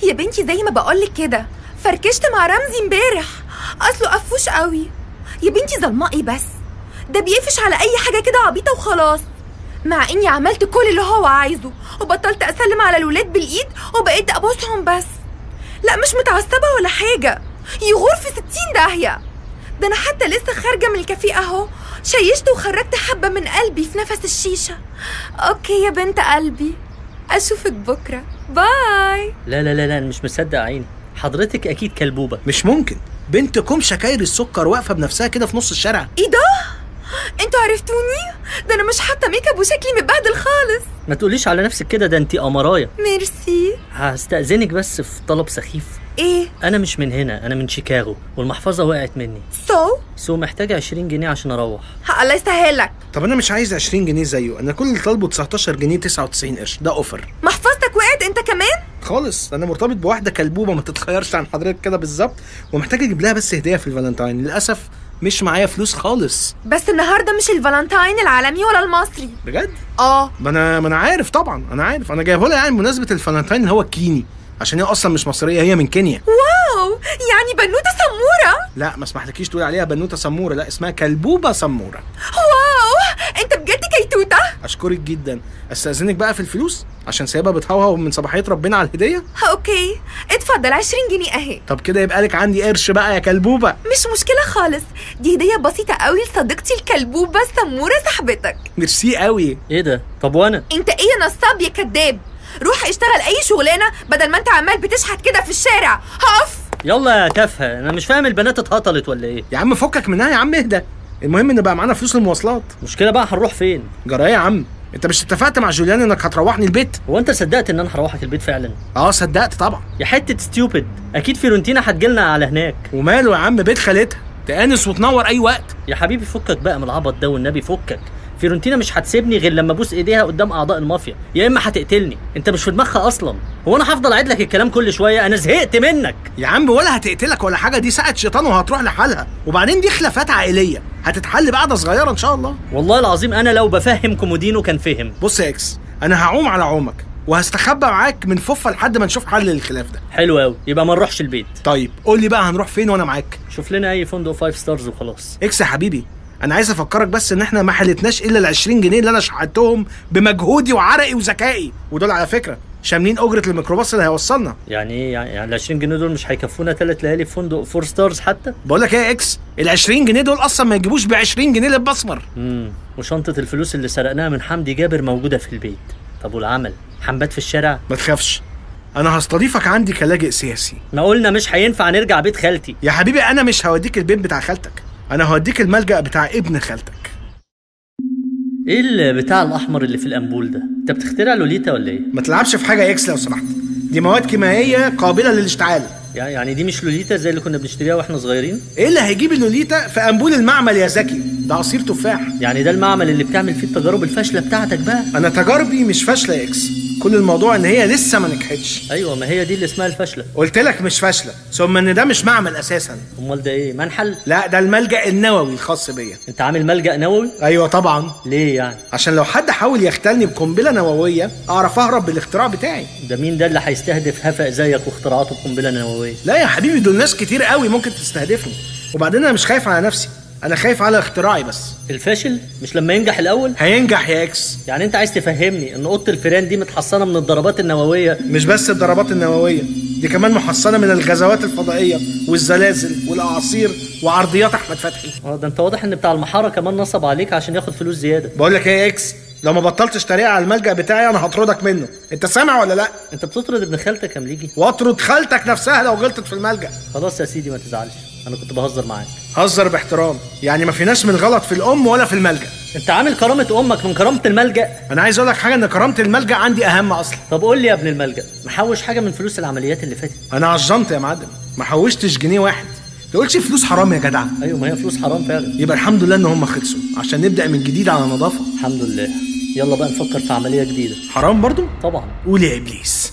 يا بنتي زي ما بقولك كده فركشت مع رمزي امبارح اصله قفوش قوي يا بنتي ظلمائي بس ده بيقفش على اي حاجه كده عبيطه وخلاص مع اني عملت كل اللي هو عايزه وبطلت اسلم على الولاد بالايد وبقيت ابوسهم بس لا مش متعصبه ولا حاجه يغور في ستين داهيه ده انا حتى لسه خارجه من الكافيه اهو شيشت وخرجت حبه من قلبي في نفس الشيشه اوكي يا بنت قلبي اشوفك بكره باي لا لا لا لا أنا مش مصدق عيني حضرتك اكيد كلبوبه مش ممكن بنت كوم شكاير السكر واقفه بنفسها كده في نص الشارع ايه ده انتوا عرفتوني ده انا مش حاطه ميك اب وشكلي متبهدل خالص ما تقوليش على نفسك كده ده انت قمرايه ميرسي هستأذنك بس في طلب سخيف ايه انا مش من هنا انا من شيكاغو والمحفظه وقعت مني سو سو محتاجه 20 جنيه عشان اروح الله يسهلك طب انا مش عايز 20 جنيه زيه انا كل اللي طالبه 19 جنيه 99 قرش ده اوفر محفظتك وقعت انت كمان خالص انا مرتبط بواحده كلبوبه ما تتخيرش عن حضرتك كده بالظبط ومحتاج اجيب لها بس هديه في الفالنتاين للاسف مش معايا فلوس خالص بس النهارده مش الفالنتاين العالمي ولا المصري بجد اه ما انا ما انا عارف طبعا انا عارف انا جايبه لها يعني بمناسبه الفالنتاين اللي هو الكيني عشان هي اصلا مش مصريه هي من كينيا واو يعني بنوته سموره لا ما اسمحلكيش تقولي عليها بنوته سموره لا اسمها كلبوبه سموره واو انت بجد كيتوته اشكرك جدا استاذنك بقى في الفلوس عشان سايبها بتهوهو من صباحيه ربنا على الهديه اوكي اتفضل 20 جنيه اهي طب كده يبقى لك عندي قرش بقى يا كلبوبه مش مشكله خالص دي هديه بسيطه قوي لصديقتي الكلبوبه السموره صاحبتك ميرسي قوي ايه ده طب وانا انت ايه يا نصاب يا كذاب روح اشتغل اي شغلانه بدل ما انت عمال بتشحت كده في الشارع هقف يلا يا تافهه انا مش فاهم البنات اتهطلت ولا ايه يا عم فكك منها يا عم اهدى المهم ان بقى معانا فلوس المواصلات مشكله بقى هنروح فين جرى إيه يا عم انت مش اتفقت مع جوليان انك هتروحني البيت هو انت صدقت ان انا هروحك البيت فعلا اه صدقت طبعا يا حته ستيوبد اكيد فيورنتينا هتجيلنا على هناك وماله يا عم بيت خالتها تانس وتنور اي وقت يا حبيبي فكك بقى من العبط ده والنبي فكك فيورنتينا مش هتسيبني غير لما ابوس ايديها قدام اعضاء المافيا يا اما هتقتلني انت مش في دماغها اصلا هو انا هفضل اعيد لك الكلام كل شويه انا زهقت منك يا عم ولا هتقتلك ولا حاجه دي ساعه شيطان وهتروح لحالها وبعدين دي خلافات عائليه هتتحل بعد صغيره ان شاء الله والله العظيم انا لو بفهم كومودينو كان فهم بص يا اكس انا هعوم على عومك وهستخبى معاك من فوفه لحد ما نشوف حل للخلاف ده حلو قوي يبقى ما نروحش البيت طيب قول لي بقى هنروح فين وانا معاك شوف لنا اي فندق فايف ستارز وخلاص اكس يا حبيبي انا عايز افكرك بس ان احنا ما حلتناش الا ال 20 جنيه اللي انا شحتهم بمجهودي وعرقي وذكائي ودول على فكره شاملين اجره الميكروباص اللي هيوصلنا يعني ايه يعني يعني ال 20 جنيه دول مش هيكفونا ثلاث ليالي في فندق فور ستارز حتى بقول لك ايه يا اكس ال 20 جنيه دول اصلا ما يجيبوش ب 20 جنيه للبصمر امم وشنطه الفلوس اللي سرقناها من حمدي جابر موجوده في البيت طب والعمل حنبات في الشارع ما تخافش انا هستضيفك عندي كلاجئ سياسي ما قلنا مش هينفع نرجع بيت خالتي يا حبيبي انا مش هوديك البيت بتاع خالتك انا هوديك الملجأ بتاع ابن خالتك ايه البتاع الاحمر اللي في الانبول ده انت بتخترع لوليتا ولا ايه ما تلعبش في حاجه يا اكس لو سمحت دي مواد كيميائيه قابله للاشتعال يعني يعني دي مش لوليتا زي اللي كنا بنشتريها واحنا صغيرين ايه اللي هيجيب اللوليتا في انبول المعمل يا زكي ده عصير تفاح يعني ده المعمل اللي بتعمل فيه التجارب الفاشله بتاعتك بقى انا تجاربي مش فاشله يا اكس كل الموضوع ان هي لسه ما نجحتش ايوه ما هي دي اللي اسمها الفاشله قلت لك مش فاشله ثم ان ده مش معمل اساسا امال ده ايه منحل لا ده الملجأ النووي الخاص بيا انت عامل ملجأ نووي ايوه طبعا ليه يعني عشان لو حد حاول يختلني بقنبله نوويه اعرف اهرب بالاختراع بتاعي ده مين ده اللي هيستهدف هفق زيك واختراعاته بقنبله نوويه لا يا حبيبي دول ناس كتير قوي ممكن تستهدفني وبعدين انا مش خايف على نفسي انا خايف على اختراعي بس الفاشل مش لما ينجح الاول هينجح يا اكس يعني انت عايز تفهمني ان اوضه الفيران دي متحصنه من الضربات النوويه مش بس الضربات النوويه دي كمان محصنه من الغزوات الفضائيه والزلازل والاعاصير وعرضيات احمد فتحي اه ده انت واضح ان بتاع المحاره كمان نصب عليك عشان ياخد فلوس زياده بقول لك ايه يا اكس لو ما بطلتش تريقه على الملجأ بتاعي انا هطردك منه انت سامع ولا لا انت بتطرد ابن خالتك يا مليجي واطرد خالتك نفسها لو غلطت في الملجأ خلاص يا سيدي ما تزعلش انا كنت بهزر معاك هزر باحترام يعني ما فيناش من غلط في الام ولا في الملجأ انت عامل كرامه امك من كرامه الملجأ انا عايز اقول لك حاجه ان كرامه الملجأ عندي اهم اصلا طب قول لي يا ابن الملجأ محوش حاجه من فلوس العمليات اللي فاتت انا عجنت يا معلم ما حوشتش جنيه واحد تقولش فلوس حرام يا جدع ايوه ما هي فلوس حرام فعلا يبقى الحمد لله ان هم خلصوا عشان نبدا من جديد على نظافه الحمد لله يلا بقى نفكر في عمليه جديده حرام برضو طبعا قول يا ابليس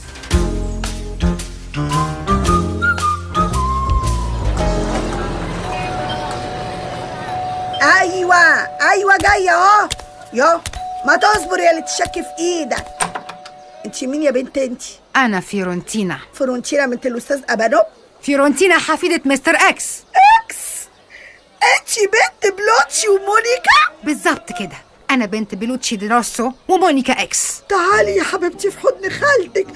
ايوه ايوه جايه اهو يو ما تصبر يا اللي تشك في ايدك انت مين يا بنت انت انا فيورنتينا فرونتينا بنت الاستاذ ابانوب فيورنتينا حفيدة مستر اكس اكس انت بنت بلوتشي ومونيكا بالظبط كده انا بنت بلوتشي دي روسو ومونيكا اكس تعالي يا حبيبتي في حضن خالتك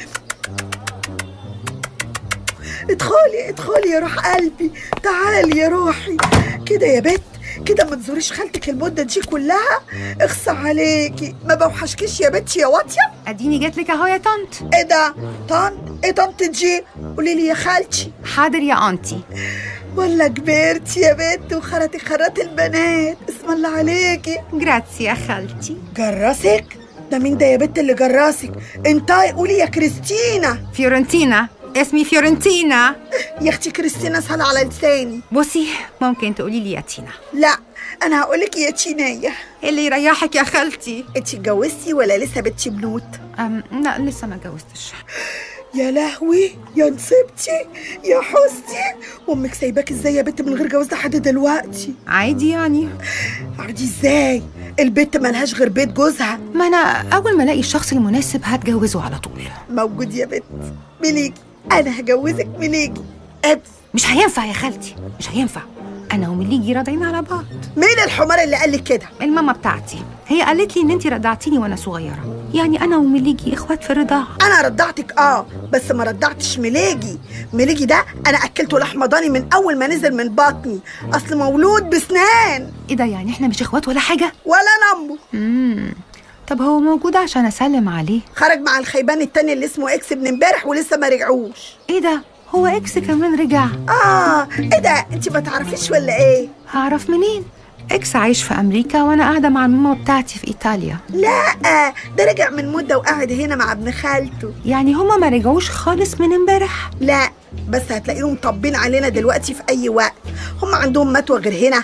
ادخلي ادخلي يا روح قلبي تعالي يا روحي كده يا بت كده ما تزوريش خالتك المدة دي كلها اخصى عليكي ما بوحشكيش يا بنتي يا واطية اديني جات لك اهو يا طنط ايه ده طنط ايه طنط دي قولي لي يا خالتي حاضر يا انتي ولا كبرتي يا بنت وخرتي خرات البنات اسم الله عليكي جراتسي يا خالتي جراسك ده مين ده يا بنت اللي جراسك انتي قولي يا كريستينا فيورنتينا اسمي فيورنتينا يا اختي كريستينا سهل على لساني بصي ممكن تقولي لي يا تينا لا انا هقولك يا تينية اللي يريحك يا خالتي انت اتجوزتي ولا لسه بنتي بنوت أم لا لسه ما اتجوزتش يا لهوي يا نصيبتي يا حزتي وامك سايباك ازاي يا بنت من غير جواز لحد دلوقتي عادي يعني عادي ازاي البنت ملهاش غير بيت جوزها ما انا اول ما الاقي الشخص المناسب هتجوزه على طول موجود يا بنت مليجي انا هجوزك مليجي ابس مش هينفع يا خالتي مش هينفع انا ومليجي راضعين على بعض مين الحمار اللي قال لك كده الماما بتاعتي هي قالت لي ان انت رضعتيني وانا صغيره يعني انا ومليجي اخوات في الرضاعه انا رضعتك اه بس ما رضعتش مليجي مليجي ده انا اكلته لحمه ضاني من اول ما نزل من بطني اصل مولود بسنان ايه ده يعني احنا مش اخوات ولا حاجه ولا نمه امم طب هو موجود عشان اسلم عليه خرج مع الخيبان التاني اللي اسمه اكس من امبارح ولسه ما رجعوش ايه ده هو اكس كمان رجع اه ايه ده انت ما تعرفيش ولا ايه هعرف منين اكس عايش في امريكا وانا قاعده مع الماما بتاعتي في ايطاليا لا ده رجع من مده وقاعد هنا مع ابن خالته يعني هما ما رجعوش خالص من امبارح لا بس هتلاقيهم طابين علينا دلوقتي في اي وقت هم عندهم متوى غير هنا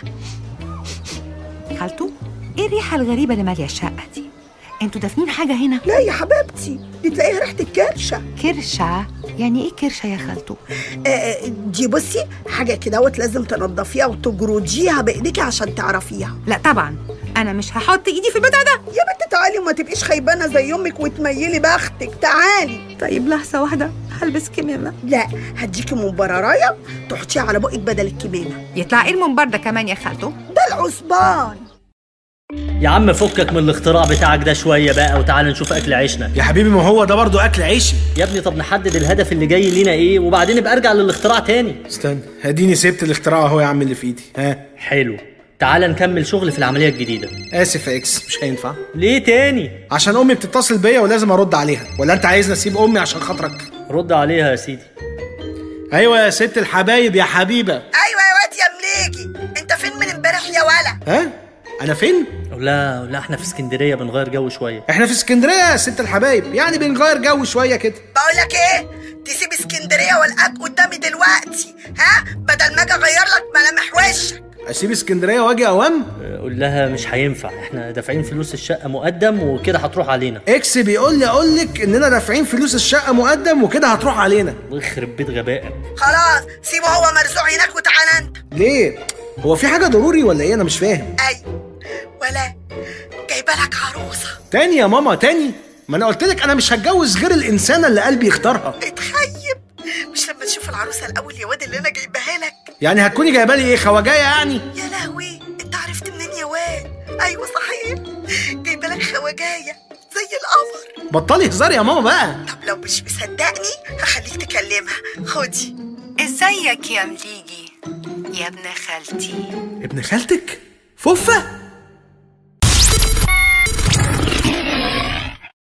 خالته ايه الريحه الغريبه اللي ماليه الشقه دي انتوا دافنين حاجه هنا لا يا حبيبتي دي تلاقيها ريحه الكرشه كرشه يعني ايه كرشه يا خالته آه، آه، دي بصي حاجه كدهوت لازم تنضفيها وتجرجيها بايديكي عشان تعرفيها لا طبعا انا مش هحط ايدي في البتاع ده يا بنت تعالي وما تبقيش خيبانه زي امك وتميلي بختك تعالي طيب لحظه واحده هلبس كمامه لا هديكي مبررايه تحطيها على بقك بدل الكمامه يطلع ايه المنبر ده كمان يا خالته ده العصبان يا عم فكك من الاختراع بتاعك ده شويه بقى وتعال نشوف اكل عيشنا يا حبيبي ما هو ده برضو اكل عيشي يا ابني طب نحدد الهدف اللي جاي لينا ايه وبعدين ابقى ارجع للاختراع تاني استنى اديني سبت الاختراع اهو يا عم اللي في ايدي ها حلو تعال نكمل شغل في العمليه الجديده اسف يا اكس مش هينفع ليه تاني عشان امي بتتصل بيا ولازم ارد عليها ولا انت عايزني اسيب امي عشان خاطرك رد عليها يا سيدي ايوه يا ست الحبايب يا حبيبه ايوه يا واد يا مليجي انت فين من امبارح يا ولا ها انا فين لا لا احنا في اسكندريه بنغير جو شويه احنا في اسكندريه يا ست الحبايب يعني بنغير جو شويه كده بقول لك ايه تسيب اسكندريه والقاك قدامي دلوقتي ها بدل ما اجي اغير لك ملامح وشك اسيب اسكندريه واجي اوام قول لها مش هينفع احنا دافعين فلوس الشقه مقدم وكده هتروح علينا اكس بيقول لي اقول لك اننا دافعين فلوس الشقه مقدم وكده هتروح علينا الله يخرب بيت غبائك خلاص سيبه هو مرزوع هناك وتعالى انت ليه هو في حاجه ضروري ولا ايه انا مش فاهم ايوه ولا جايبه لك عروسه تاني يا ماما تاني ما انا قلت لك انا مش هتجوز غير الانسانه اللي قلبي يختارها اتخيب مش لما تشوف العروسه الاول يا واد اللي انا جايباها لك يعني هتكوني جايبه لي ايه خواجايه يعني يا لهوي انت عرفت منين يا واد ايوه صحيح جايبه لك خواجايه زي القمر بطلي هزار يا ماما بقى طب لو مش مصدقني هخليك تكلمها خدي ازيك يا مليجي يا ابن خالتي ابن خالتك فوفه